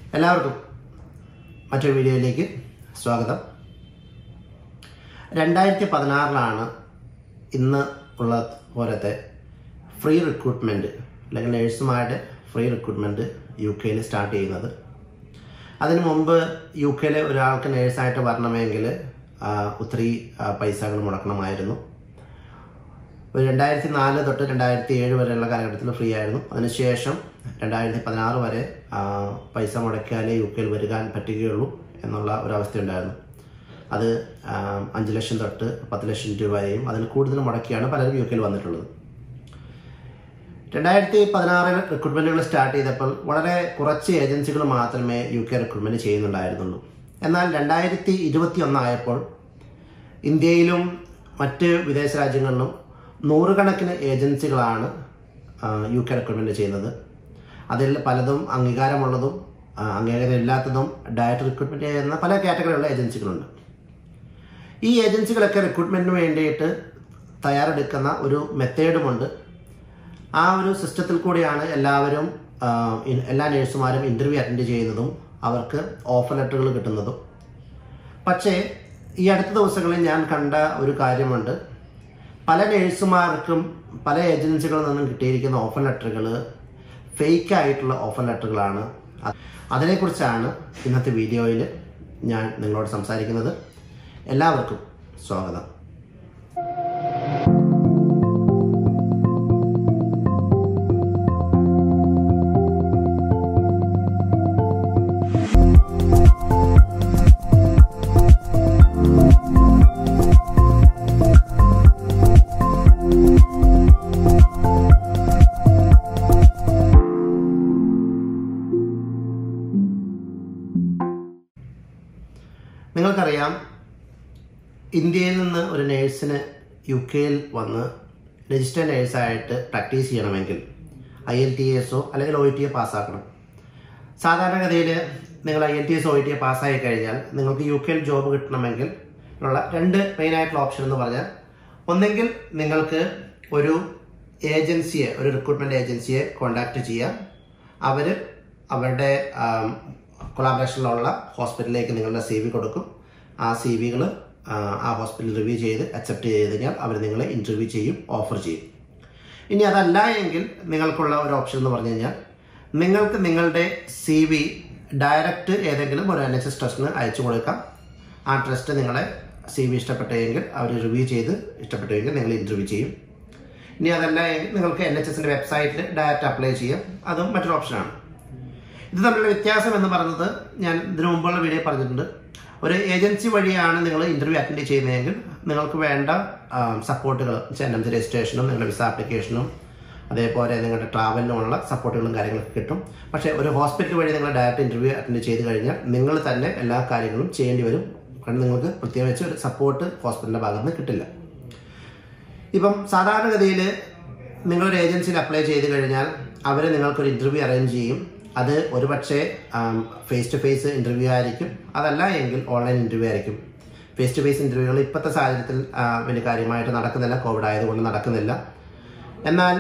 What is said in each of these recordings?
എല്ലാവർക്കും മറ്റൊരു വീഡിയോയിലേക്ക് സ്വാഗതം രണ്ടായിരത്തി പതിനാറിലാണ് ഇന്ന് ഉള്ള പോലത്തെ ഫ്രീ റിക്രൂട്ട്മെൻറ്റ് അല്ലെങ്കിൽ നേഴ്സുമാരുടെ ഫ്രീ റിക്രൂട്ട്മെൻറ്റ് യു കെയിൽ സ്റ്റാർട്ട് ചെയ്യുന്നത് അതിനു മുമ്പ് യു കെയിൽ ഒരാൾക്ക് നേഴ്സായിട്ട് വരണമെങ്കിൽ ആ, ഒത്തിരി ആ, പൈസകൾ മുടക്കണമായിരുന്നു ഒരു രണ്ടായിരത്തി നാല് തൊട്ട് രണ്ടായിരത്തി ഏഴ് വരെയുള്ള കാലഘട്ടത്തിൽ ഫ്രീ ആയിരുന്നു അതിനുശേഷം രണ്ടായിരത്തി പതിനാറ് വരെ ആ, പൈസ മുടക്കിയാലേ യു കെയിൽ വരുവാൻ പറ്റുകയുള്ളൂ എന്നുള്ള ഒരവസ്ഥയുണ്ടായിരുന്നു അത് ആ, അഞ്ച് ലക്ഷം തൊട്ട് പത്ത് ലക്ഷം രൂപ വരെയും അതിൽ കൂടുതൽ മുടക്കിയാണ് പലരും യു കെയിൽ വന്നിട്ടുള്ളത് രണ്ടായിരത്തി പതിനാറിൽ റിക്രൂട്ട്മെന്റുകൾ സ്റ്റാർട്ട് ചെയ്തപ്പോൾ വളരെ കുറച്ച് ഏജൻസികൾ മാത്രമേ യു കെ റിക്രൂട്ട്മെന്റ് ചെയ്യുന്നുണ്ടായിരുന്നുള്ളൂ എന്നാൽ രണ്ടായിരത്തി ഇരുപത്തി ഒന്നായപ്പോൾ ഇന്ത്യയിലും മറ്റ് വിദേശ രാജ്യങ്ങളിലും നൂറുകണക്കിന് ഏജൻസികളാണ് യു കെ റിക്രൂട്ട്മെന്റ് ചെയ്യുന്നത് അതിൽ പലതും അംഗീകാരമുള്ളതും ആ, അംഗീകാരമില്ലാത്തതും ഡയറക്റ്റ് റിക്രൂട്ട്മെന്റ് ചെയ്യുന്ന പല കാറ്റഗറിയുള്ള ഏജൻസികളുണ്ട് ഈ ഏജൻസികളൊക്കെ റിക്രൂട്ട്മെന്റിന് വേണ്ടിയിട്ട് തയ്യാറെടുക്കുന്ന ഒരു മെത്തേഡുമുണ്ട് ആ ഒരു സിസ്റ്റത്തിൽ കൂടിയാണ് എല്ലാവരും ആ, ഇൻ- എല്ലാ നേഴ്സുമാരും ഇൻ്റർവ്യൂ അറ്റൻഡ് ചെയ്യുന്നതും അവർക്ക് ഓഫർ ലെറ്ററുകൾ കിട്ടുന്നതും പക്ഷേ ഈ അടുത്ത ദിവസങ്ങളിൽ ഞാൻ കണ്ട ഒരു കാര്യമുണ്ട് പല നേഴ്സുമാർക്കും പല ഏജൻസികളിൽ നിന്നും കിട്ടിയിരിക്കുന്ന ഓഫർ ലെറ്ററുകൾ ഫേക്ക് ആയിട്ടുള്ള ഓഫർ ലെറ്ററുകളാണ് അ- അതിനെക്കുറിച്ചാണ് ഇന്നത്തെ വീഡിയോയിൽ ഞാൻ നിങ്ങളോട് സംസാരിക്കുന്നത് എല്ലാവർക്കും സ്വാഗതം നിങ്ങൾക്കറിയാം ഇന്ത്യയിൽ നിന്ന് ഒരു നേഴ്സിന് യു കെയിൽ വന്ന് രജിസ്റ്റേഡ് നേഴ്സായിട്ട് പ്രാക്ടീസ് ചെയ്യണമെങ്കിൽ ഐ എൽ ടി എസോ അല്ലെങ്കിൽ ഒ ടി എ പാസ്സാക്കണം സാധാരണഗതിയിൽ നിങ്ങൾ I L T S O T A പാസ്സായി കഴിഞ്ഞാൽ നിങ്ങൾക്ക് യു കെയിൽ ജോബ് കിട്ടണമെങ്കിൽ ഉള്ള രണ്ട് മെയിൻ ആയിട്ടുള്ള ഓപ്ഷൻ എന്ന് പറഞ്ഞാൽ ഒന്നെങ്കിൽ നിങ്ങൾക്ക് ഒരു ഏജൻസിയെ ഒരു റിക്രൂട്ട്മെന്റ് ഏജൻസിയെ കോണ്ടാക്ട് ചെയ്യാം അവർ അവരുടെ കൊളാബറേഷനിലുള്ള ഹോസ്പിറ്റലിലേക്ക് നിങ്ങളുടെ സി വി കൊടുക്കും ആ സി വികൾ ആ ഹോസ്പിറ്റൽ റിവ്യൂ ചെയ്ത് അക്സെപ്റ്റ് ചെയ്ത് കഴിഞ്ഞാൽ അവർ നിങ്ങളെ ഇൻ്റർവ്യൂ ചെയ്യും ഓഫർ ചെയ്യും ഇനി അതല്ല എങ്കിൽ നിങ്ങൾക്കുള്ള ഒരു ഓപ്ഷൻ എന്ന് പറഞ്ഞു കഴിഞ്ഞാൽ നിങ്ങൾക്ക് നിങ്ങളുടെ സി വി ഡയറക്റ്റ് ഏതെങ്കിലും ഒരു എൻ എച്ച് എസ് ട്രസ്റ്റിന് അയച്ചു കൊടുക്കാം ആ ട്രസ്റ്റ് നിങ്ങളെ സി വി ഇഷ്ടപ്പെട്ടെങ്കിൽ അവർ റിവ്യൂ ചെയ്ത് ഇഷ്ടപ്പെട്ടെങ്കിൽ നിങ്ങൾ ഇൻ്റർവ്യൂ ചെയ്യും ഇനി അതല്ല എങ്കിൽ നിങ്ങൾക്ക് എൻ എച്ച് എസിൻ്റെ വെബ്സൈറ്റിൽ ഡയറക്റ്റ് അപ്ലൈ ചെയ്യാം അതും മറ്റൊരു ഓപ്ഷനാണ് ഇത് തമ്മിലുള്ള വ്യത്യാസം എന്ന് പറയുന്നത് ഞാൻ ഇതിനു മുമ്പുള്ള വീഡിയോ പറഞ്ഞിട്ടുണ്ട് ഒരു ഏജൻസി വഴിയാണ് നിങ്ങൾ ഇന്റർവ്യൂ അറ്റൻഡ് ചെയ്യുന്നതെങ്കിൽ നിങ്ങൾക്ക് വേണ്ട സപ്പോർട്ടുകൾ എൻ എം സി രജിസ്ട്രേഷനും നിങ്ങളുടെ വിസ ആപ്ലിക്കേഷനും അതേപോലെ നിങ്ങളുടെ ട്രാവലിനുമുള്ള സപ്പോർട്ടുകളും കാര്യങ്ങളൊക്കെ കിട്ടും പക്ഷേ ഒരു ഹോസ്പിറ്റൽ വഴി നിങ്ങൾ ഡയറക്റ്റ് ഇന്റർവ്യൂ അറ്റൻഡ് ചെയ്ത് കഴിഞ്ഞാൽ നിങ്ങൾ തന്നെ എല്ലാ കാര്യങ്ങളും ചെയ്യേണ്ടി വരും കാരണം നിങ്ങൾക്ക് പ്രത്യേകിച്ച് ഒരു സപ്പോർട്ട് ഹോസ്പിറ്റലിന്റെ ഭാഗത്ത് നിന്ന് കിട്ടില്ല ഇപ്പം സാധാരണഗതിയിൽ നിങ്ങളൊരു ഏജൻസിയിൽ അപ്ലൈ ചെയ്ത് കഴിഞ്ഞാൽ അവർ നിങ്ങൾക്കൊരു ഇൻ്റർവ്യൂ അറേഞ്ച് ചെയ്യും അത് ഒരുപക്ഷെ ഫേസ് ടു ഫേസ് ഇൻ്റർവ്യൂ ആയിരിക്കും അതല്ല എങ്കിൽ ഓൺലൈൻ ഇൻ്റർവ്യൂ ആയിരിക്കും ഫേസ് ടു ഫേസ് ഇൻ്റർവ്യൂകൾ ഇപ്പോഴത്തെ സാഹചര്യത്തിൽ ആ, വലിയ കാര്യമായിട്ട് നടക്കുന്നില്ല കോവിഡ് ആയതുകൊണ്ട് നടക്കുന്നില്ല എന്നാൽ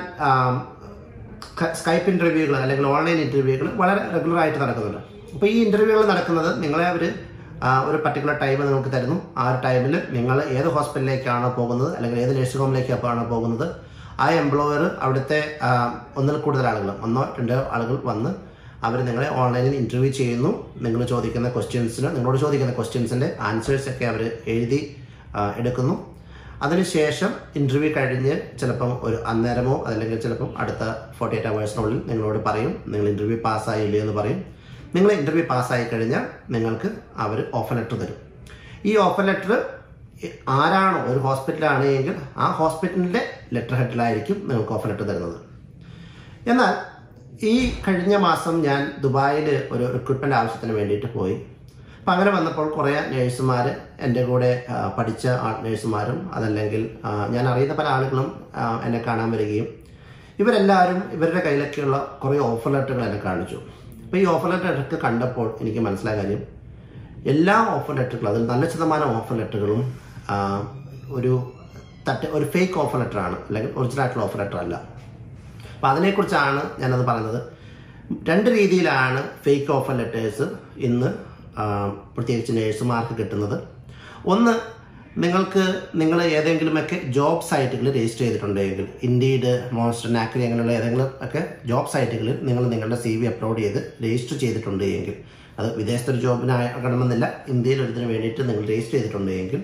സ്കൈപ്പ് ഇൻ്റർവ്യൂകൾ അല്ലെങ്കിൽ ഓൺലൈൻ ഇൻ്റർവ്യൂകൾ വളരെ റെഗുലർ ആയിട്ട് നടക്കുന്നുണ്ട് അപ്പോൾ ഈ ഇൻ്റർവ്യൂകൾ നടക്കുന്നത് നിങ്ങളെ അവർ ഒരു പർട്ടിക്കുലർ ടൈം നിങ്ങൾക്ക് തരുന്നു ആ ഒരു ടൈമിൽ നിങ്ങൾ ഏത് ഹോസ്പിറ്റലിലേക്കാണോ പോകുന്നത് അല്ലെങ്കിൽ ഏത് നഴ്സിംഗ് ഹോമിലേക്കാണോ പോകുന്നത് ആ എംപ്ലോയർ അവിടുത്തെ ആ, ഒന്നിൽ കൂടുതൽ ആളുകൾ ഒന്നോ രണ്ടോ ആളുകൾ വന്ന് അവർ നിങ്ങളെ ഓൺലൈനിൽ ഇൻ്റർവ്യൂ ചെയ്യുന്നു നിങ്ങൾ ചോദിക്കുന്ന ക്വസ്റ്റ്യൻസിന് നിങ്ങളോട് ചോദിക്കുന്ന ക്വസ്റ്റ്യൻസിൻ്റെ ആൻസേഴ്സ് ഒക്കെ അവർ എഴുതി ആ, എടുക്കുന്നു അതിനുശേഷം ഇൻ്റർവ്യൂ കഴിഞ്ഞ് ചിലപ്പം ഒരു അന്നേരമോ അതല്ലെങ്കിൽ ചിലപ്പം അടുത്ത ഫോർട്ടി എയ്റ്റ് അവേഴ്സിനുള്ളിൽ നിങ്ങളോട് പറയും നിങ്ങൾ ഇൻ്റർവ്യൂ പാസ്സായില്ലേ എന്ന് പറയും നിങ്ങൾ ഇൻ്റർവ്യൂ പാസ്സായി കഴിഞ്ഞാൽ നിങ്ങൾക്ക് അവർ ഓഫർ ലെറ്റർ തരും ഈ ഓഫർ ലെറ്റർ ആരാണോ ഒരു ഹോസ്പിറ്റലാണ് എങ്കിൽ ആ ഹോസ്പിറ്റലിൻ്റെ ലെറ്റർ ഹെഡിലായിരിക്കും നിങ്ങൾക്ക് ഓഫർ ലെറ്റർ തരുന്നത് എന്നാൽ ഈ കഴിഞ്ഞ മാസം ഞാൻ ദുബായിൽ ഒരു റിക്രൂട്ട്മെന്റ് ആവശ്യത്തിന് വേണ്ടിയിട്ട് പോയി അപ്പം അങ്ങനെ വന്നപ്പോൾ കുറേ നേഴ്സുമാർ എൻ്റെ കൂടെ ആ, പഠിച്ച നേഴ്സുമാരും അതല്ലെങ്കിൽ ആ, ഞാൻ അറിയുന്ന പല ആളുകളും ആ, എന്നെ കാണാൻ വരികയും ഇവരെല്ലാവരും ഇവരുടെ കയ്യിലൊക്കെയുള്ള കുറേ ഓഫർ ലെറ്ററുകൾ എന്നെ കാണിച്ചു അപ്പോൾ ഈ ഓഫർ ലെറ്റർ ഒക്കെ കണ്ടപ്പോൾ എനിക്ക് മനസ്സിലായ കാര്യം എല്ലാ ഓഫർ ലെറ്ററുകളും അതിൽ നല്ല ശതമാനം ഓഫർ ലെറ്ററുകളും ആ, ഒരു തട്ട് ഒരു ഫേക്ക് ഓഫർ ലെറ്റർ ആണ് അല്ലെങ്കിൽ ഒറിജിനൽ ആയിട്ടുള്ള ഓഫർ ലെറ്റർ അല്ല അപ്പം അതിനെക്കുറിച്ചാണ് ഞാനത് പറയുന്നത് രണ്ട് രീതിയിലാണ് ഫേക്ക് ഓഫർ ലെറ്റേഴ്സ് ഇന്ന് ആ, പ്രത്യേകിച്ച് നേഴ്സുമാർക്ക് കിട്ടുന്നത് ഒന്ന് നിങ്ങൾക്ക് നിങ്ങൾ ഏതെങ്കിലുമൊക്കെ ജോബ് സൈറ്റുകളിൽ രജിസ്റ്റർ ചെയ്തിട്ടുണ്ടെങ്കിൽ ഇൻഡീഡ് മോൺസ്റ്റർ നാക്രി അങ്ങനെയുള്ള ഏതെങ്കിലും ഒക്കെ ജോബ് സൈറ്റുകളിൽ നിങ്ങൾ നിങ്ങളുടെ സി വി അപ്ലോഡ് ചെയ്ത് രജിസ്റ്റർ ചെയ്തിട്ടുണ്ട് എങ്കിൽ അത് വിദേശത്തൊരു ജോബിനാകണമെന്നില്ല ഇന്ത്യയിൽ ഒരുതിന് വേണ്ടിയിട്ട് നിങ്ങൾ രജിസ്റ്റർ ചെയ്തിട്ടുണ്ട് എങ്കിൽ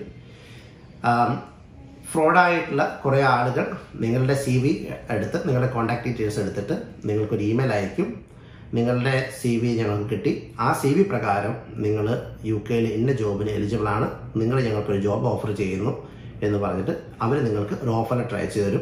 ഫ്രോഡായിട്ടുള്ള കുറേ ആളുകൾ നിങ്ങളുടെ സി വി എടുത്ത് നിങ്ങളുടെ കോൺടാക്ട് ഡീറ്റെയിൽസ് എടുത്തിട്ട് നിങ്ങൾക്കൊരു ഇമെയിൽ അയക്കും നിങ്ങളുടെ സി വി ഞങ്ങൾക്ക് കിട്ടി ആ സി വി പ്രകാരം നിങ്ങൾ യു കെയിൽ ഇന്ന ജോബിന് എലിജിബിൾ ആണ് നിങ്ങൾ ഞങ്ങൾക്കൊരു ജോബ് ഓഫർ ചെയ്യുന്നു എന്ന് പറഞ്ഞിട്ട് അവർ നിങ്ങൾക്ക് ഒരു ഓഫർ ലെറ്റർ അയച്ചു തരും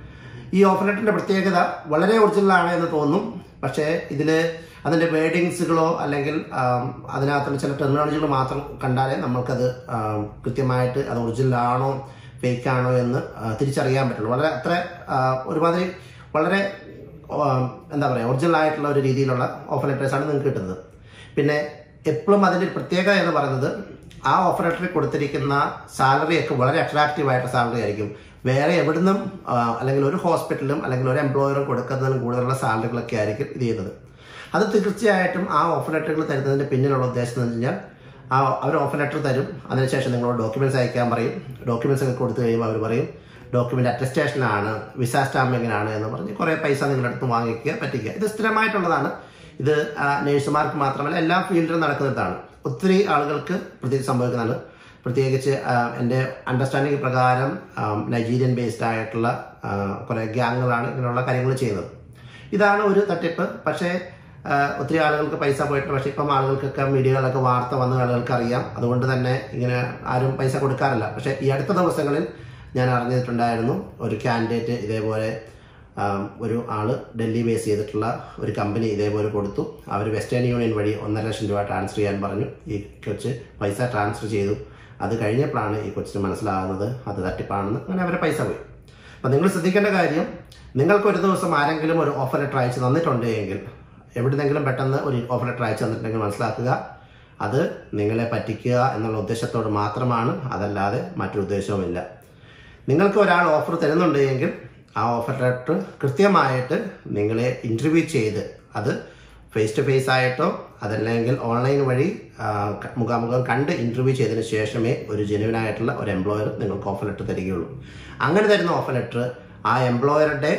ഈ ഓഫർ ലെറ്ററിന്റെ പ്രത്യേകത വളരെ ഒറിജിനൽ ആണ് എന്ന് തോന്നും പക്ഷേ ഇതിൽ അതിന്റെ വേർഡിങ്സുകളോ അല്ലെങ്കിൽ ആം, അതിനകത്തുള്ള ചില ടെർമിനോളജികൾ മാത്രം കണ്ടാലേ നമ്മൾക്കത് ആം, കൃത്യമായിട്ട് അത് ഒറിജിനൽ ആണോ ഫേക്ക് ആണോ എന്ന് ആ, തിരിച്ചറിയാൻ പറ്റുള്ളൂ വളരെ അത്ര ആ, ഒരുമാതിരി വളരെ ആ, എന്താ പറയുക ഒറിജിനൽ ആയിട്ടുള്ള ഒരു രീതിയിലുള്ള ഓഫർ ലെറ്റേഴ്സ് ആണ് നിങ്ങൾക്ക് കിട്ടുന്നത് പിന്നെ എപ്പോഴും അതിൻ്റെ ഒരു പ്രത്യേകത എന്ന് പറയുന്നത് ആ ഓഫർ ലെറ്ററിൽ കൊടുത്തിരിക്കുന്ന സാലറി ഒക്കെ വളരെ അട്രാക്റ്റീവ് ആയിട്ടുള്ള സാലറി ആയിരിക്കും വേറെ എവിടുന്നും ആ, അല്ലെങ്കിൽ ഒരു ഹോസ്പിറ്റലും അല്ലെങ്കിൽ ഒരു എംപ്ലോയറും കൊടുക്കുന്നതിനും കൂടുതലുള്ള സാലറികളൊക്കെ ആയിരിക്കും ഇത് ചെയ്യുന്നത് അത് തീർച്ചയായിട്ടും ആ ഓഫർ ലെറ്ററുകൾ തരുന്നതിന്റെ പിന്നിലുള്ള ഉദ്ദേശം എന്ന് വെച്ച് കഴിഞ്ഞാൽ ആ അവർ ഓഫർ ലെറ്റർ തരും അതിനുശേഷം നിങ്ങളോട് ഡോക്യുമെന്റ്സ് അയക്കാൻ പറയും ഡോക്യുമെന്റ്സ് ഒക്കെ കൊടുത്തു കഴിയുമ്പോൾ അവർ പറയും ഡോക്യുമെന്റ് അറ്റസ്റ്റേഷനാണ് വിസ സ്റ്റാമ്പിങ്ങിനാണ് എന്ന് പറഞ്ഞ് കുറേ പൈസ നിങ്ങളുടെ അടുത്ത് വാങ്ങിക്കുക പറ്റിക്കുക ഇത് സ്ഥിരമായിട്ടുള്ളതാണ് ഇത് ആ, നേഴ്സുമാർക്ക് മാത്രമല്ല എല്ലാ ഫീൽഡിലും നടക്കുന്നതാണ് ഒത്തിരി ആളുകൾക്ക് പ്രത്യേകിച്ച് സംഭവിക്കുന്നതാണ് പ്രത്യേകിച്ച് ആ, എൻ്റെ അണ്ടർസ്റ്റാൻഡിങ് പ്രകാരം ആ, നൈജീരിയൻ ബേസ്ഡ് ആയിട്ടുള്ള ആ, കുറേ ഗ്യാങ്ങുകളാണ് ഇങ്ങനെയുള്ള കാര്യങ്ങൾ ചെയ്യുന്നത് ഇതാണ് ഒരു തട്ടിപ്പ് പക്ഷേ ആ, ഒത്തിരി ആളുകൾക്ക് പൈസ പോയിട്ടുണ്ട് പക്ഷേ ഇപ്പം ആളുകൾക്കൊക്കെ മീഡിയകളിലൊക്കെ വാർത്ത വന്ന ആളുകൾക്ക് അറിയാം അതുകൊണ്ട് തന്നെ ഇങ്ങനെ ആരും പൈസ കൊടുക്കാറില്ല പക്ഷേ ഈ അടുത്ത ദിവസങ്ങളിൽ ഞാൻ അറിഞ്ഞിട്ടുണ്ടായിരുന്നു ഒരു കാൻഡിഡേറ്റ് ഇതേപോലെ ആ, ഒരു ആള് ഡൽഹി ബേസ് ചെയ്തിട്ടുള്ള ഒരു കമ്പനി ഇതേപോലെ കൊടുത്തു അവർ വെസ്റ്റേൺ യൂണിയൻ വഴി ഒന്നര ലക്ഷം രൂപ ട്രാൻസ്ഫർ ചെയ്യാൻ പറഞ്ഞു ഈ കൊച്ച് പൈസ ട്രാൻസ്ഫർ ചെയ്തു അത് കഴിഞ്ഞപ്പോഴാണ് ഈ കൊച്ചിന് മനസ്സിലാകുന്നത് അത് തട്ടിപ്പാണെന്ന് അങ്ങനെ അവരെ പൈസ പോയി അപ്പം നിങ്ങൾ ശ്രദ്ധിക്കേണ്ട കാര്യം നിങ്ങൾക്ക് ഒരു ദിവസം ആരെങ്കിലും ഒരു ഓഫർ ലെറ്റർ അയച്ച് തന്നിട്ടുണ്ടെങ്കിൽ എവിടുന്നെങ്കിലും പെട്ടെന്ന് ഒരു ഓഫർ ലെറ്റർ അയച്ച് തന്നിട്ടുണ്ടെങ്കിൽ മനസ്സിലാക്കുക അത് നിങ്ങളെ പറ്റിക്കുക എന്നുള്ള ഉദ്ദേശത്തോട് മാത്രമാണ് അതല്ലാതെ മറ്റൊരു ഉദ്ദേശവുമില്ല നിങ്ങൾക്ക് ഒരാൾ ഓഫർ തരുന്നുണ്ടെങ്കിൽ ആ ഓഫർ ലെറ്റർ കൃത്യമായിട്ട് നിങ്ങളെ ഇൻ്റർവ്യൂ ചെയ്ത് അത് ഫേസ് ടു ഫേസ് ആയിട്ടോ അതല്ലെങ്കിൽ ഓൺലൈൻ വഴി ആ, ക- മുഖാമുഖം കണ്ട് ഇൻ്റർവ്യൂ ചെയ്തതിന് ശേഷമേ ഒരു ജെനുവൻ ആയിട്ടുള്ള ഒരു എംപ്ലോയർ നിങ്ങൾക്ക് ഓഫർ ലെറ്റർ തരികയുള്ളൂ അങ്ങനെ തരുന്ന ഓഫർ ലെറ്റർ ആ എംപ്ലോയറുടെ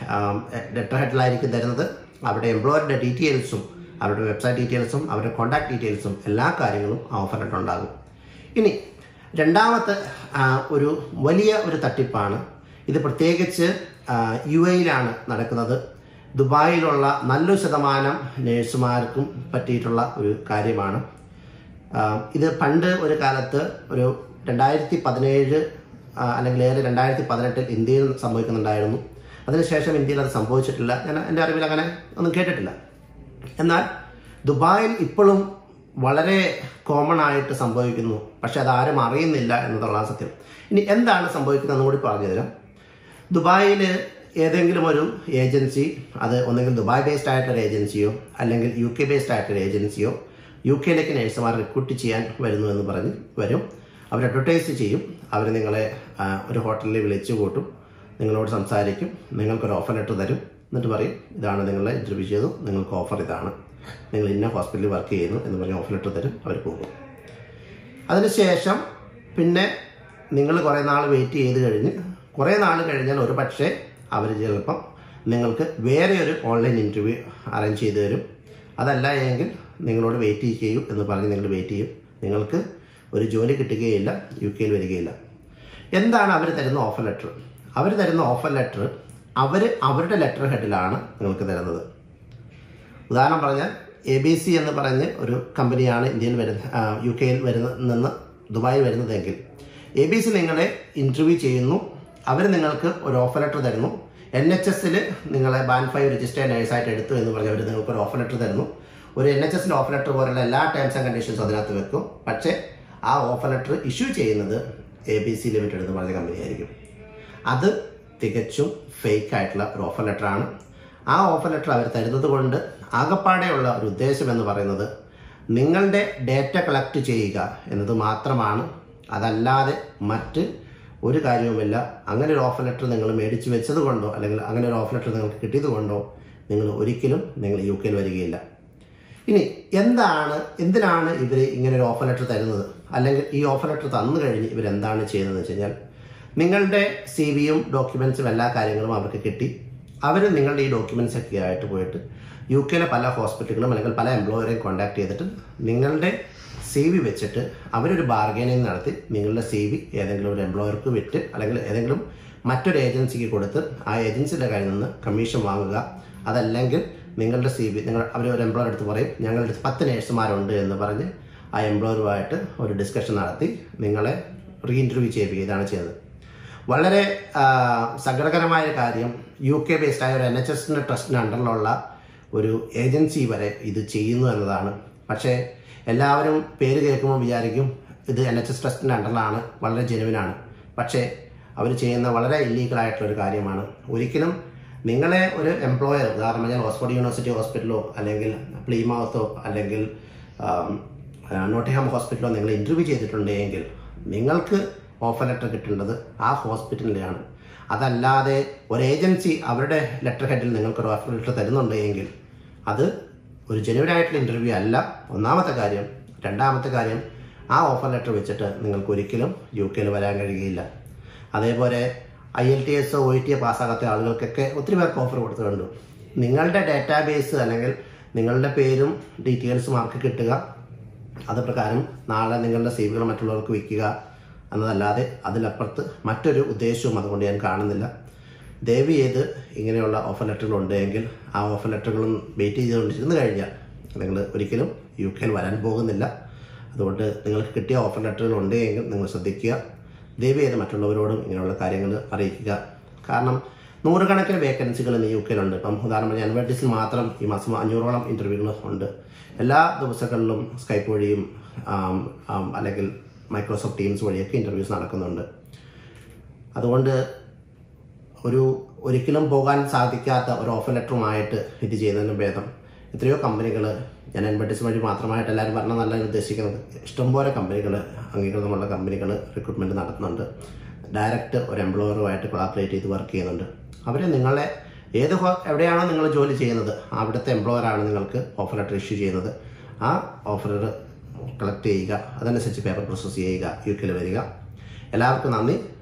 ലെറ്റർ ഹെഡിലായിരിക്കും തരുന്നത് അവരുടെ എംപ്ലോയറുടെ ഡീറ്റെയിൽസും അവരുടെ വെബ്സൈറ്റ് ഡീറ്റെയിൽസും അവരുടെ കോൺടാക്ട് ഡീറ്റെയിൽസും എല്ലാ കാര്യങ്ങളും ആ ഓഫർ ലെറ്റർ ഉണ്ടാകും ഇനി രണ്ടാമത്തെ ആ, ഒരു വലിയ ഒരു തട്ടിപ്പാണ് ഇത് പ്രത്യേകിച്ച് യു എയിലാണ് നടക്കുന്നത് ദുബായിലുള്ള നല്ലൊരു ശതമാനം നേഴ്സുമാർക്കും പറ്റിയിട്ടുള്ള ഒരു കാര്യമാണ് ആ, ഇത് പണ്ട് ഒരു കാലത്ത് ഒരു രണ്ടായിരത്തി പതിനേഴ് അല്ലെങ്കിൽ ഏറെ രണ്ടായിരത്തി പതിനെട്ടിൽ ഇന്ത്യയിൽ സംഭവിക്കുന്നുണ്ടായിരുന്നു അതിനുശേഷം ഇന്ത്യയിൽ അത് സംഭവിച്ചിട്ടില്ല ഞാൻ എൻ്റെ അറിവിൽ അങ്ങനെ ഒന്നും കേട്ടിട്ടില്ല എന്നാൽ ദുബായിൽ ഇപ്പോഴും വളരെ കോമൺ ആയിട്ട് സംഭവിക്കുന്നു പക്ഷെ അത് ആരും അറിയുന്നില്ല എന്നതുള്ള സത്യം ഇനി എന്താണ് സംഭവിക്കുന്നത് കൂടി പറഞ്ഞു തരാം ദുബായിൽ ഏതെങ്കിലും ഒരു ഏജൻസി അത് ഒന്നെങ്കിൽ ദുബായ് ബേസ്ഡ് ആയിട്ടൊരു ഏജൻസിയോ അല്ലെങ്കിൽ യു കെ ബേസ്ഡ് ആയിട്ടൊരു ഏജൻസിയോ യു കെയിലേക്ക് നഴ്സുമാർ റിക്രൂട്ട് ചെയ്യാൻ വരുന്നു എന്ന് പറഞ്ഞ് വരും അവർ അഡ്വർടൈസ് ചെയ്യും അവർ നിങ്ങളെ ആ, ഒരു ഹോട്ടലിൽ വിളിച്ചു കൂട്ടും നിങ്ങളോട് സംസാരിക്കും നിങ്ങൾക്കൊരു ഓഫർ ലെറ്റർ തരും എന്നിട്ട് പറയും ഇതാണ് നിങ്ങളെ ഇൻ്റർവ്യൂ ചെയ്തു നിങ്ങൾക്ക് ഓഫർ ഇതാണ് നിങ്ങൾ ഇന്ന ഹോസ്പിറ്റലിൽ വർക്ക് ചെയ്യുന്നു എന്ന് പറഞ്ഞ് ഓഫർ ലെറ്റർ തരും അവർ പോകും അതിനുശേഷം പിന്നെ നിങ്ങൾ കുറേ നാൾ വെയിറ്റ് ചെയ്ത് കഴിഞ്ഞ് കുറേ നാൾ കഴിഞ്ഞാൽ ഒരു പക്ഷേ അവർ ചിലപ്പം നിങ്ങൾക്ക് വേറെ ഒരു ഓൺലൈൻ ഇൻ്റർവ്യൂ അറേഞ്ച് ചെയ്ത് തരും അതല്ല എങ്കിൽ നിങ്ങളോട് വെയിറ്റ് ചെയ്യൂ എന്ന് പറഞ്ഞ് നിങ്ങൾ വെയിറ്റ് ചെയ്യും നിങ്ങൾക്ക് ഒരു ജോലി കിട്ടുകയില്ല യു കെയിൽ വരികയില്ല എന്താണ് അവർ തരുന്ന ഓഫർ ലെറ്റർ അവർ തരുന്ന ഓഫർ ലെറ്റർ അവർ അവരുടെ ലെറ്റർ ഹെഡിലാണ് നിങ്ങൾക്ക് തരുന്നത് ഉദാഹരണം പറഞ്ഞാൽ എ ബി സി എന്ന് പറഞ്ഞ് ഒരു കമ്പനിയാണ് ഇന്ത്യയിൽ വരുന്ന ആ, യു കെയിൽ വരുന്ന നിന്ന് ദുബായിൽ വരുന്നതെങ്കിൽ എ ബി സി നിങ്ങളെ ഇൻ്റർവ്യൂ ചെയ്യുന്നു അവർ നിങ്ങൾക്ക് ഒരു ഓഫർ ലെറ്റർ തരുന്നു എൻ എച്ച് എസിൽ നിങ്ങളെ ബാൻ ഫൈവ് രജിസ്റ്റേർഡ് നേഴ്സായിട്ട് എടുത്തു എന്ന് പറഞ്ഞ് അവർ നിങ്ങൾക്ക് ഒരു ഓഫർ ലെറ്റർ തരുന്നു ഒരു എൻ എച്ച് എസിൻ്റെ ഓഫർ ലെറ്റർ പോലുള്ള എല്ലാ ടേംസ് ആൻഡ് കണ്ടീഷൻസും അതിനകത്ത് വെക്കും പക്ഷേ ആ ഓഫർ ലെറ്റർ ഇഷ്യൂ ചെയ്യുന്നത് എ ബി സി ലിമിറ്റഡ് എന്ന് പറഞ്ഞ കമ്പനി ആയിരിക്കും അത് തികച്ചും ഫേക്ക് ആയിട്ടുള്ള ഒരു ഓഫർ ലെറ്ററാണ് ആ ഓഫർ ലെറ്റർ അവർ തരുന്നത് കൊണ്ട് ആകപ്പാടെയുള്ള ഒരു ഉദ്ദേശം എന്ന് പറയുന്നത് നിങ്ങളുടെ ഡേറ്റ കളക്ട് ചെയ്യുക എന്നത് മാത്രമാണ് അതല്ലാതെ മറ്റ് ഒരു കാര്യവുമില്ല അങ്ങനെ ഒരു ഓഫർ ലെറ്റർ നിങ്ങൾ മേടിച്ച് വെച്ചത് കൊണ്ടോ അല്ലെങ്കിൽ അങ്ങനെ ഒരു ഓഫർ ലെറ്റർ നിങ്ങൾക്ക് കിട്ടിയത് കൊണ്ടോ നിങ്ങൾ ഒരിക്കലും നിങ്ങൾ യു കെയിൽ വരികയില്ല ഇനി എന്താണ് എന്തിനാണ് ഇവർ ഇങ്ങനെ ഒരു ഓഫർ ലെറ്റർ തരുന്നത് അല്ലെങ്കിൽ ഈ ഓഫർ ലെറ്റർ തന്നു കഴിഞ്ഞ് ഇവരെന്താണ് ചെയ്യുന്നതെന്ന് വെച്ച് കഴിഞ്ഞാൽ നിങ്ങളുടെ സി വിയും ഡോക്യുമെൻസും എല്ലാ കാര്യങ്ങളും അവർക്ക് കിട്ടി അവർ നിങ്ങളുടെ ഈ ഡോക്യുമെൻസ് ഒക്കെ ആയിട്ട് പോയിട്ട് യു കെയിലെ പല ഹോസ്പിറ്റലുകളും അല്ലെങ്കിൽ പല എംപ്ലോയറെയും കോൺടാക്ട് ചെയ്തിട്ട് നിങ്ങളുടെ സി വി വെച്ചിട്ട് അവരൊരു ബാർഗൈനിങ് നടത്തി നിങ്ങളുടെ സി വി ഏതെങ്കിലും ഒരു എംപ്ലോയർക്ക് വിറ്റ് അല്ലെങ്കിൽ ഏതെങ്കിലും മറ്റൊരു ഏജൻസിക്ക് കൊടുത്ത് ആ ഏജൻസിയുടെ കയ്യിൽ നിന്ന് കമ്മീഷൻ വാങ്ങുക അതല്ലെങ്കിൽ നിങ്ങളുടെ സി വി നിങ്ങൾ അവർ ഒരു എംപ്ലോയർ അടുത്ത് പറയും ഞങ്ങളുടെ അടുത്ത് പത്ത് നേഴ്സുമാരുണ്ട് എന്ന് പറഞ്ഞ് ആ എംപ്ലോയറുമായിട്ട് ഒരു ഡിസ്കഷൻ നടത്തി നിങ്ങളെ റീ ഇൻ്റർവ്യൂ ചെയ്യിപ്പിക്കുക ഇതാണ് ചെയ്തത് വളരെ ആ, സങ്കടകരമായ ഒരു കാര്യം യു കെ ബേസ്ഡ് ആയ ഒരു എൻ എച്ച് എസിൻ്റെ ട്രസ്റ്റിന് അണ്ടറിലുള്ള ഒരു ഏജൻസി വരെ ഇത് ചെയ്യുന്നു എന്നതാണ് പക്ഷേ എല്ലാവരും പേര് കേൾക്കുമ്പോൾ വിചാരിക്കും ഇത് എൻ എച്ച് എസ് ട്രസ്റ്റിൻ്റെ അണ്ടറിലാണ് വളരെ ജെനുവിനാണ് പക്ഷേ അവർ ചെയ്യുന്ന വളരെ ഇല്ലീഗൽ ആയിട്ടുള്ള ഒരു കാര്യമാണ് ഒരിക്കലും നിങ്ങളെ ഒരു എംപ്ലോയർ ഉദാഹരണം പറഞ്ഞാൽ ഓക്സ്ഫോർഡ് യൂണിവേഴ്സിറ്റി ഹോസ്പിറ്റലോ അല്ലെങ്കിൽ പ്ലീമൗത്തോ അല്ലെങ്കിൽ ആം, ആ, നോട്ടിംഗ്ഹാം ഹോസ്പിറ്റലോ നിങ്ങൾ ഇൻ്റർവ്യൂ ചെയ്തിട്ടുണ്ടെങ്കിൽ നിങ്ങൾക്ക് ഓഫർ ലെറ്റർ കിട്ടേണ്ടത് ആ ഹോസ്പിറ്റലിലാണ് അതല്ലാതെ ഒരു ഏജൻസി അവരുടെ ലെറ്റർ ഹെഡിൽ നിങ്ങൾക്ക് ഒരു ഓഫർ ലെറ്റർ തരുന്നുണ്ടെങ്കിൽ അത് ഒരു ജെനുവൻ ആയിട്ടുള്ള ഇൻ്റർവ്യൂ അല്ല ഒന്നാമത്തെ കാര്യം രണ്ടാമത്തെ കാര്യം ആ ഓഫർ ലെറ്റർ വെച്ചിട്ട് നിങ്ങൾക്ക് ഒരിക്കലും യു കെയിൽ വരാൻ കഴിയുകയില്ല അതേപോലെ I L T S O T പാസ്സാകാത്ത ആളുകൾക്കൊക്കെ ഒത്തിരി പേർക്ക് ഓഫർ കൊടുത്തിട്ടുണ്ട് നിങ്ങളുടെ ഡാറ്റാബേസ് അല്ലെങ്കിൽ നിങ്ങളുടെ പേരും ഡീറ്റെയിൽസും അവർക്ക് കിട്ടുക അത് പ്രകാരം നാളെ നിങ്ങളുടെ സേവകൾ മറ്റുള്ളവർക്ക് വിൽക്കുക എന്നതല്ലാതെ അതിലപ്പുറത്ത് മറ്റൊരു ഉദ്ദേശവും അതുകൊണ്ട് ഞാൻ കാണുന്നില്ല ദയവ് ചെയ്ത് ഇങ്ങനെയുള്ള ഓഫർ ലെറ്ററുകൾ ഉണ്ടെങ്കിൽ ആ ഓഫർ ലെറ്ററുകളും വെയിറ്റ് ചെയ്തുകൊണ്ടിരുന്നു കഴിഞ്ഞാൽ നിങ്ങൾ ഒരിക്കലും യു കെയിൽ വരാൻ പോകുന്നില്ല അതുകൊണ്ട് നിങ്ങൾക്ക് കിട്ടിയ ഓഫർ ലെറ്ററുകൾ ഉണ്ടെങ്കിൽ നിങ്ങൾ ശ്രദ്ധിക്കുക ദയവ് ചെയ്ത് മറ്റുള്ളവരോടും ഇങ്ങനെയുള്ള കാര്യങ്ങൾ അറിയിക്കുക കാരണം നൂറുകണക്കിന് വേക്കൻസികൾ ഇന്ന് യു കെയിലുണ്ട് ഇപ്പം ഉദാഹരണം പറഞ്ഞാൽ അൻവേർട്ടീസിൽ മാത്രം ഈ മാസം അഞ്ഞൂറോളം ഇൻ്റർവ്യൂകൾ ഉണ്ട് എല്ലാ ദിവസങ്ങളിലും സ്കൈപ്പ് വഴിയും ആം, ആം, അല്ലെങ്കിൽ മൈക്രോസോഫ്റ്റ് ടീംസ് വഴിയൊക്കെ ഇൻ്റർവ്യൂസ് നടക്കുന്നുണ്ട് അതുകൊണ്ട് ഒരു ഒരിക്കലും പോകാൻ സാധിക്കാത്ത ഒരു ഓഫർ ലെറ്ററുമായിട്ട് ഇത് ചെയ്യുന്നതിന് ഭേദം എത്രയോ കമ്പനികൾ ഞാൻ അഡ്വർട്ടൈസ് വഴി മാത്രമായിട്ട് എല്ലാവരും പറഞ്ഞ നല്ല ഉദ്ദേശിക്കുന്നത് ഇഷ്ടംപോലെ കമ്പനികൾ അംഗീകൃതമുള്ള കമ്പനികൾ റിക്രൂട്ട്മെൻറ്റ് നടത്തുന്നുണ്ട് ഡയറക്റ്റ് ഒരു എംപ്ലോയറുമായിട്ട് കൊളാബറേറ്റ് ചെയ്ത് വർക്ക് ചെയ്യുന്നുണ്ട് അവർ നിങ്ങളെ ഏത് ഹോ- എവിടെയാണോ നിങ്ങൾ ജോലി ചെയ്യുന്നത് അവിടുത്തെ എംപ്ലോയറാണ് നിങ്ങൾക്ക് ഓഫർ ലെറ്റർ ഇഷ്യൂ ചെയ്യുന്നത് ആ ഓഫർ കളക്ട് ചെയ്യുക അതനുസരിച്ച് പേപ്പർ പ്രോസസ്സ് ചെയ്യുക യു കെയിൽ വരിക എല്ലാവർക്കും നന്ദി